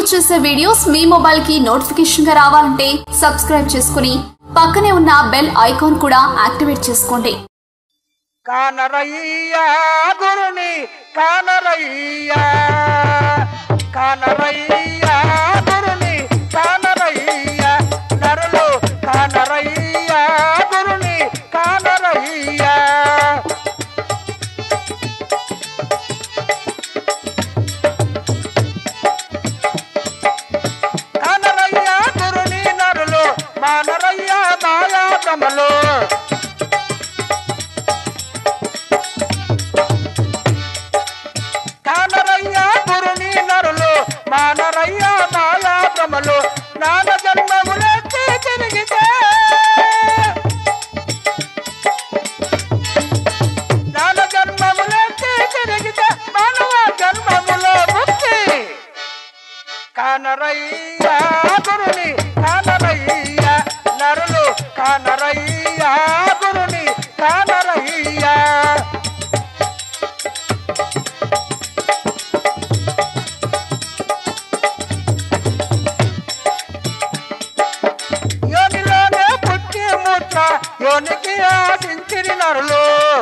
upload చేసే videos మీ mobile కి నోటిఫికేషన్ గా రావాలంటే సబ్స్క్రైబ్ చేసుకుని పక్కనే ఉన్న బెల్ ఐకాన్ కూడా యాక్టివేట్ చేసుకోండి కానరయ్యా గురుని కానరయ్యా కానరయ్యా గురుని కానరయ్యా నరులు కానరయ్యా గురుని కానరయ్యా కానరయ్యా గురుని నరులు మానరయ్యా మాయాతములు కానరయ్య గురుని నరులు మానరయ్య మాయా భ్రమలు నాన జన్మములెత్తి తిరిగితే నాన జన్మములెత్తి తిరిగితే మానవ జన్మములో ముక్తి కానరయ్య గురుని కానరయ్య నరులు కానరయ్య గురుని కానరయ్య యోనిలోనే పుట్టి మూత్ర యోనికి ఆశించిరి నరులు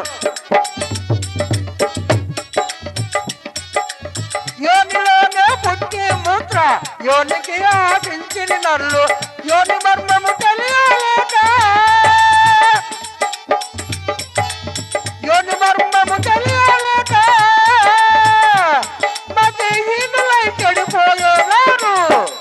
యోనిలోనే పుట్టి మూత్ర యోనికి ఆశించిరి నరులు యోని మర్మము తెలియలేక యోని మర్మము తెలియలేక మతి హీనులై చెడిపోయేవారు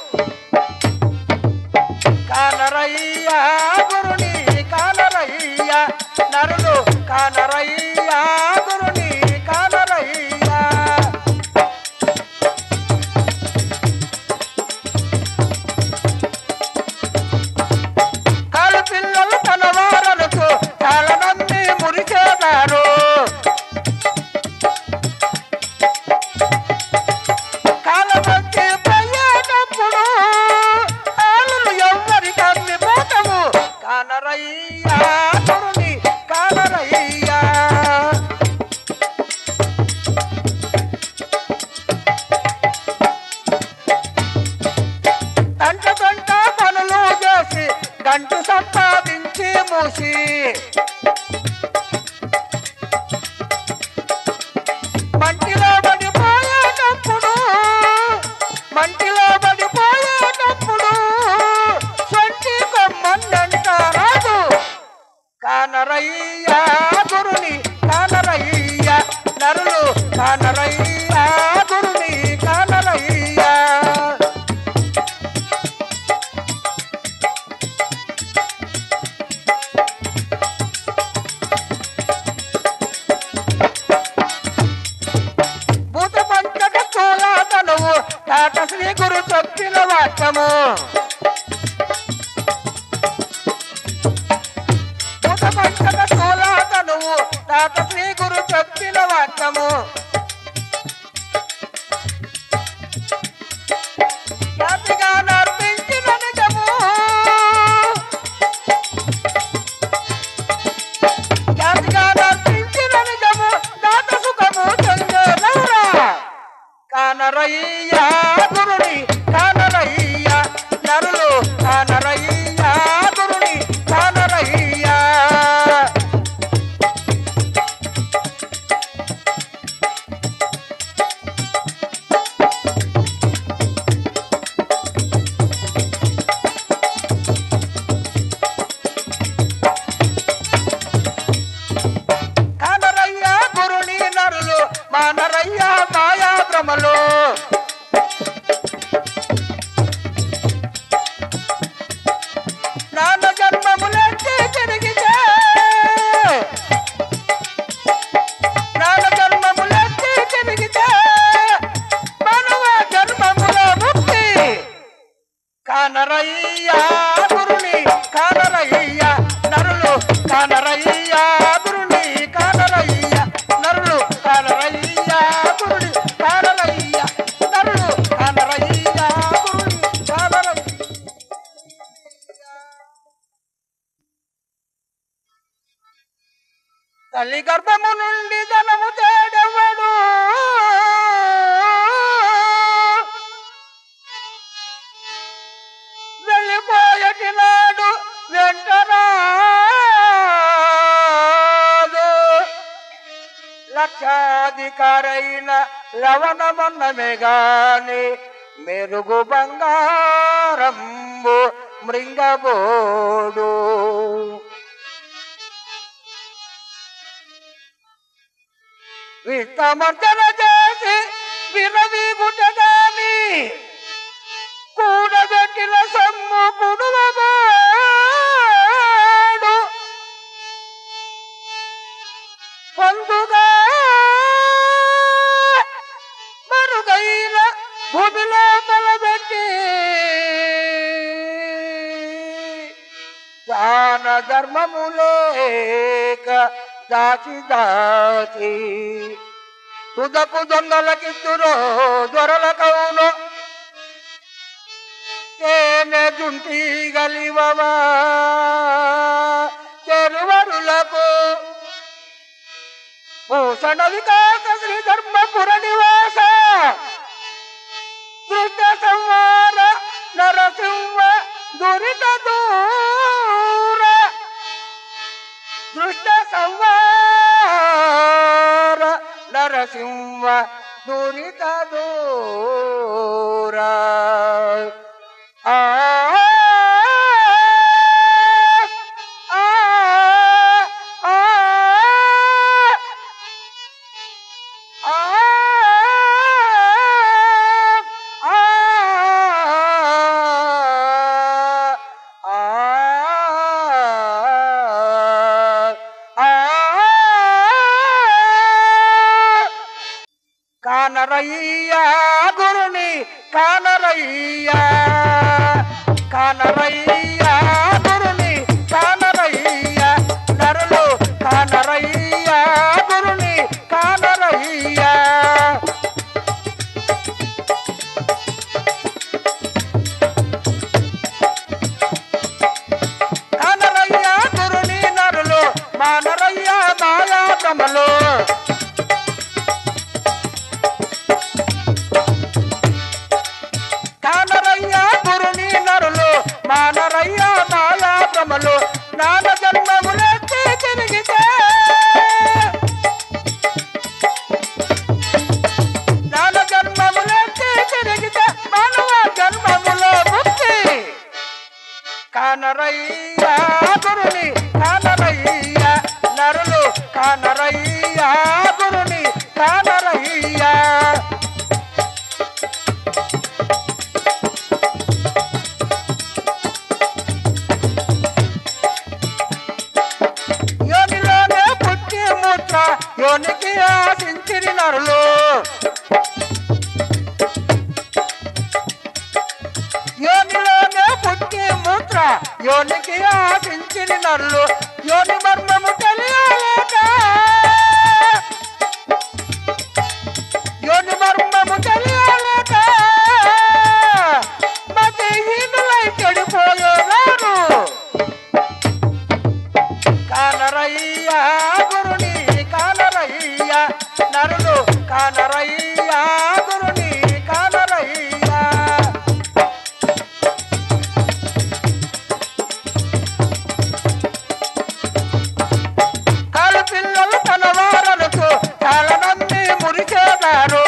కానరయ్యా గురుని కానరయ్యా నరులు కానరయ్యా గురుని కానరయ్యా కాలు పిల్లలు తన వారలకు కాలనమ్మి మురిచేదారు కాలమంచి పోయేటప్పుడు ఆలులు ఎవ్వరి కమ్మి పోతము కానరయ్యా గురుని కానరయ్యా గంట గంట పనులు చేసి గంటు సంపాదించి మూసి మంటిలో పడిపోయేటప్పుడు మంటిలో పడిపోయేటప్పుడు సొంటి కొమ్మందంట రాదు కానరయ్యా గురుని కానరయ్యా నరులు కానరయ్యా గురుని కానరయ్యా భూత పంచక స్థూలాతనువు తాట శ్రీ గురు చొప్పిన వాక్యము భూత పంచక స్థూలాతనువు తాట శ్రీ గురు చొప్పిన వాక్యము ఖ్యాతిగా నర్పించిన నిజము ఖ్యాతిగా నర్పించిన నిజము దాత సుఖము చెందేనవురా కానరయ్యా గురుని కానరయ్యా నరులు కానరయ్యా గురుని కానరయ్యా కానరయ్యా గురుని నరులు మానరయ్యా మాయా భ్రమలు నాన్న జన్మములెత్తి తిరిగితే నాన్న జన్మములెత్తి తిరిగితే మానవ జన్మముల ముక్తి కానరయ్యా గురుని కానరయ్యా నరులు కానరయ్యా గురుని కానరయ్యా నరులు కానరయ్యా గురుని కానరయ్యా నరులు కానరయ్యా గురుని కానరయ్యా తల్లి గర్భము నుండి ధనము తేడెవడు లవణాధికారైన లవణమన్నమే గాని మెరుగు బంగారంబు మృంగబోడు విత్తమర్జన చేసి వినవీగుటగాని కూడబెట్టిన సొమ్ము కుడువబాడు పొందుగా మరుగైన భూమిలో తలబెట్టి దాన ధర్మములేక దాచి దాచి తుదకు దొంగలకిద్దురో దొరలకవును తేనె జుంటి గలివవా చెరువరులకు భూషణ వికాస శ్రీ ధర్మపుర నివాస దృష్ట సంహార నరసింహ దురిత దూర దృష్ట సంహార నరసింహ దురిత దూర ఆ ఆ ఆ ఆ కానరయ్యా గురుని కానరయ్యా కానరయ్యా గురుని కానరయ్యా నరులు కానరయ్యా గురుని కానరయ్యా కానరయ్యా గురుని నరులు మానరయ్యా మాయాతములు కానరయ్య గురుని నరులు మానరయ్య మాయాబ్రమలు నాన జన్మములెత్తి తిరిగితే నాన జన్మములెత్తి తిరిగితే మానవ జన్మములో ముక్తి కానరయ్య గురుని కానరయ్య నరులు కానరయ్య గురుని కానరయ్య యోనిలోనే పుట్టి మూత్ర యోనికి ఆశించిరి నరులు యోనిలోనే పుట్టి మూత్ర యోనికి ఆశించిరి నరులు యోని మర్మము తెలియలేక యోని మర్మము తెలియలేక మతిహీనులై చెడిపోయేవారు కానరయ్యా గురుని కానరయ్యా నరులు కానరయ్యా గురుని కానరయ్యా కాలు పిల్లలు తన వారలకు చాలా నమ్మి మురిచేదారు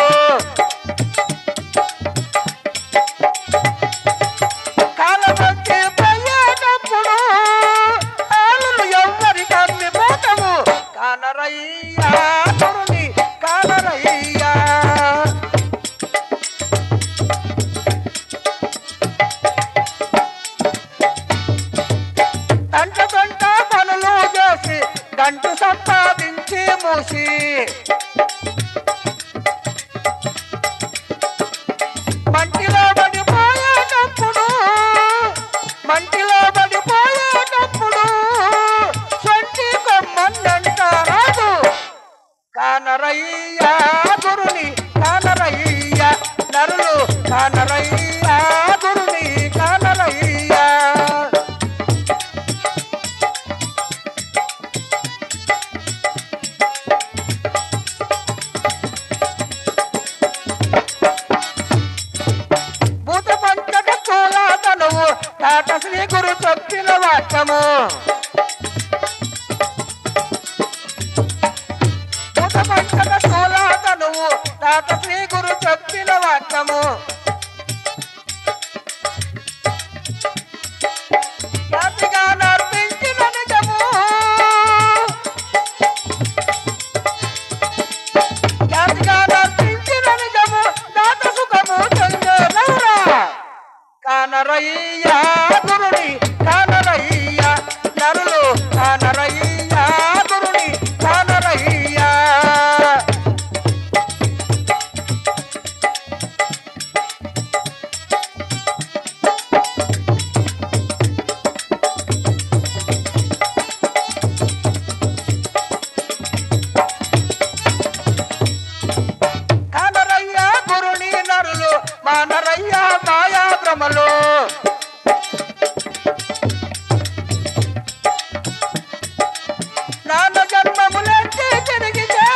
కాలమంచి పోయేటప్పుడు ఆలులు ఎవ్వరి కమ్మి పోతము కానరయ్యా గురుని కానరయ్యా తంట తంట పనులు చేసి గంటు సంపాదించి మూసి మంటిలో పడిపోయేటప్పుడు మంటిలో పడిపోయేటప్పుడు సొంటి కొమ్మందంట రాదు కానరయ్యా గురుని కానరయ్యా నరులు కానరయ్యా గురుని కానరయ్యా భూత పంచక చూలాతనువు తాట శ్రీ గురు చొప్పిన వాక్యము భూత పంచక చూలాతనువు వాక్యము ఖ్యాతిగా నర్పించిన నిజము ఖ్యాతిగా నర్పించిన నిజము దాత సుఖము చెందేనరా కానరయ్యా గురుని కానరయ్యా నరులు కానరయ్యా గురుని కానరయ్యా కానరయ్యా గురుని నరులు మానరయ్యా మాయా భ్రమలు నాన్న జన్మములెత్తి తిరిగితే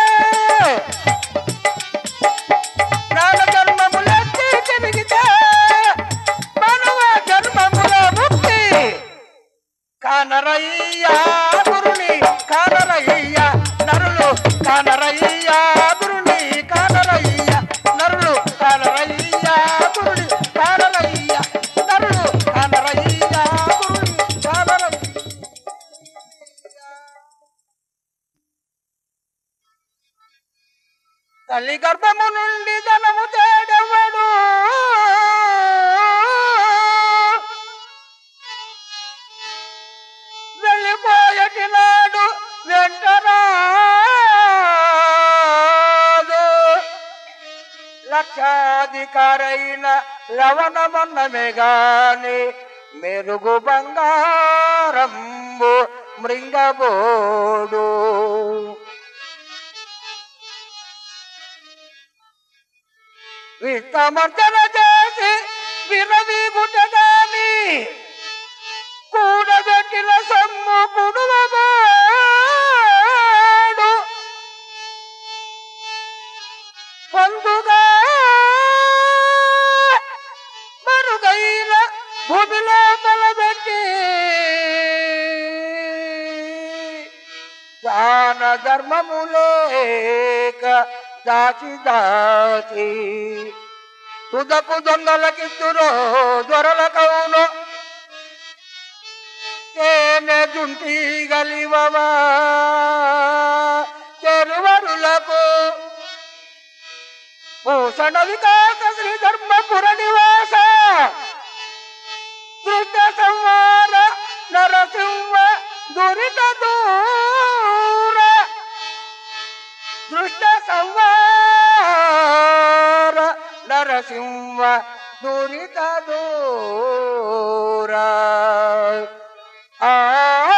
నాన్న జన్మములెత్తి తిరిగితే మనవ జన్మముల ముక్తి కానరయ్యా గురుని కానరయ్యా నరులు కానరయ్యా గురుని కానరయ్యా నరులు కానరయ్యా గురుని కానరయ్యా నరులు కానరయ్యా గురుని కానరయ్యా తల్లి గర్భము నుండి ధనము తేడెవడు వెళ్ళిపోయటి నాడు వెంటరాదు లక్షాధికారైన లవణమన్నమే గాని మెరుగు బంగారంబు మృంగబోడు విత్తమర్జన చేసి వినవీగుటగాని కూడబెట్టిన సమ్ము కుడువబాడు పొందుగా మరుగైన భూమిలో తలబెట్టి దాన ధర్మములేక దాచి దాచి తుదకు దొంగలకిద్దురో దొరలకవును తేనె జుంటి గలివవా చెరువరులకు భూషణ వికాస శ్రీ ధర్మపుర నివాస దృష్ట సంహార నరసింహ దురిత దూర దృష్ట సంహార నరసింహ దురిత దూర ఆ